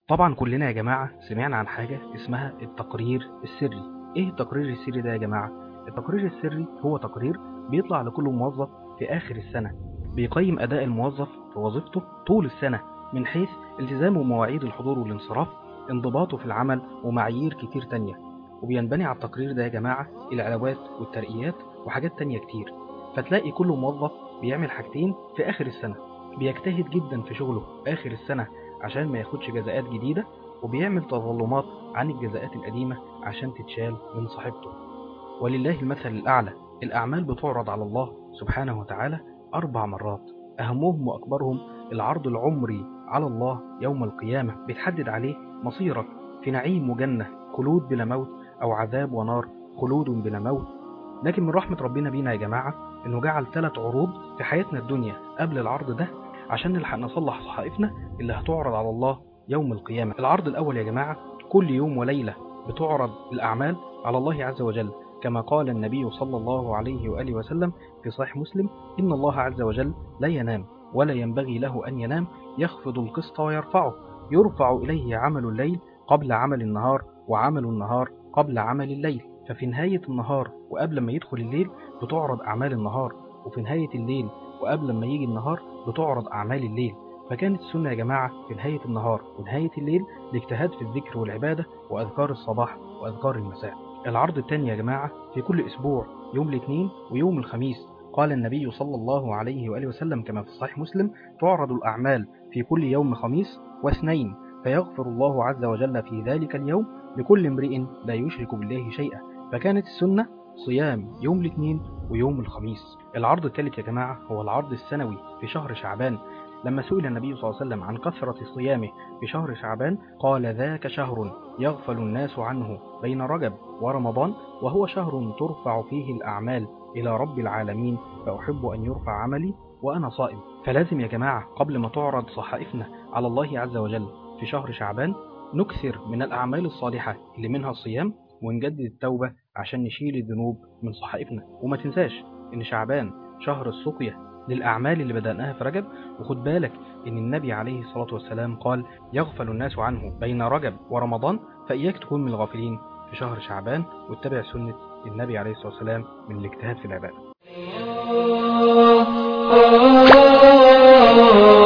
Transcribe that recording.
طبعا كلنا يا جماعة سمعنا عن حاجة اسمها التقرير السري ايه التقرير السري ده يا جماعة التقرير السري هو تقرير بيطلع لكل موظف في آخر السنة بيقيم أداء الموظف في وظيفته طول السنة من حيث التزامه بمواعيد الحضور والانصراف انضباطه في العمل ومعايير كتير تانية وبينبني على التقرير ده يا جماعة العلاوات والترقيات وحاجات تانية كتير فتلاقي كل موظف بيعمل حاجتين في آخر السنة بيجتهد جدا في شغله آخر السنة عشان ما ياخدش جزاءات جديدة وبيعمل تظلمات عن الجزاءات القديمة عشان تتشال من صاحبته ولله المثل الأعلى الأعمال بتعرض على الله سبحانه وتعالى أربع مرات أهمهم وأكبرهم العرض العمري على الله يوم القيامة بتحدد عليه مصيرك في نعيم وجنة خلود بلا موت أو عذاب ونار خلود بلا موت لكن من رحمة ربنا بينا يا جماعة إنه جعل ثلاث عروض في حياتنا الدنيا قبل العرض ده عشان نلحق نصلح صحائفنا اللي هتعرض على الله يوم القيامة العرض الأول يا جماعة كل يوم وليلة بتعرض الأعمال على الله عز وجل كما قال النبي صلى الله عليه وآله وسلم في صحيح مسلم إن الله عز وجل لا ينام ولا ينبغي له أن ينام يخفض القسط ويرفعه يرفع إليه عمل الليل قبل عمل النهار وعمل النهار قبل عمل الليل ففي نهاية النهار وقبل ما يدخل الليل بتعرض أعمال النهار وفي نهاية الليل وقبل ما يجي النهار بتعرض أعمال الليل فكانت السنة يا جماعة في نهاية النهار ونهاية الليل الاجتهاد في الذكر والعبادة وأذكار الصباح وأذكار المساء العرض الثاني يا جماعة في كل أسبوع يوم الاثنين ويوم الخميس قال النبي صلى الله عليه وآله وسلم كما في صحيح مسلم تعرض الأعمال في كل يوم خميس واثنين فيغفر الله عز وجل في ذلك اليوم لكل امرئ لا يشرك بالله شيئا فكانت السنة صيام يوم الاثنين ويوم الخميس العرض الثالث يا جماعة هو العرض السنوي في شهر شعبان لما سئل النبي صلى الله عليه وسلم عن كثرة صيامه في شهر شعبان قال ذاك شهر يغفل الناس عنه بين رجب ورمضان وهو شهر ترفع فيه الأعمال إلى رب العالمين فأحب أن يرفع عملي وأنا صائم فلازم يا جماعة قبل ما تعرض صحائفنا على الله عز وجل في شهر شعبان نكثر من الأعمال الصالحة اللي منها الصيام ونجدد التوبة عشان نشيل الذنوب من صحائفنا وما تنساش إن شعبان شهر السقية للأعمال اللي بدأناها في رجب وخد بالك إن النبي عليه الصلاة والسلام قال يغفل الناس عنه بين رجب ورمضان فإياك تكون من الغافلين في شهر شعبان واتبع سنة النبي عليه الصلاة والسلام من الاجتهاد في العبادة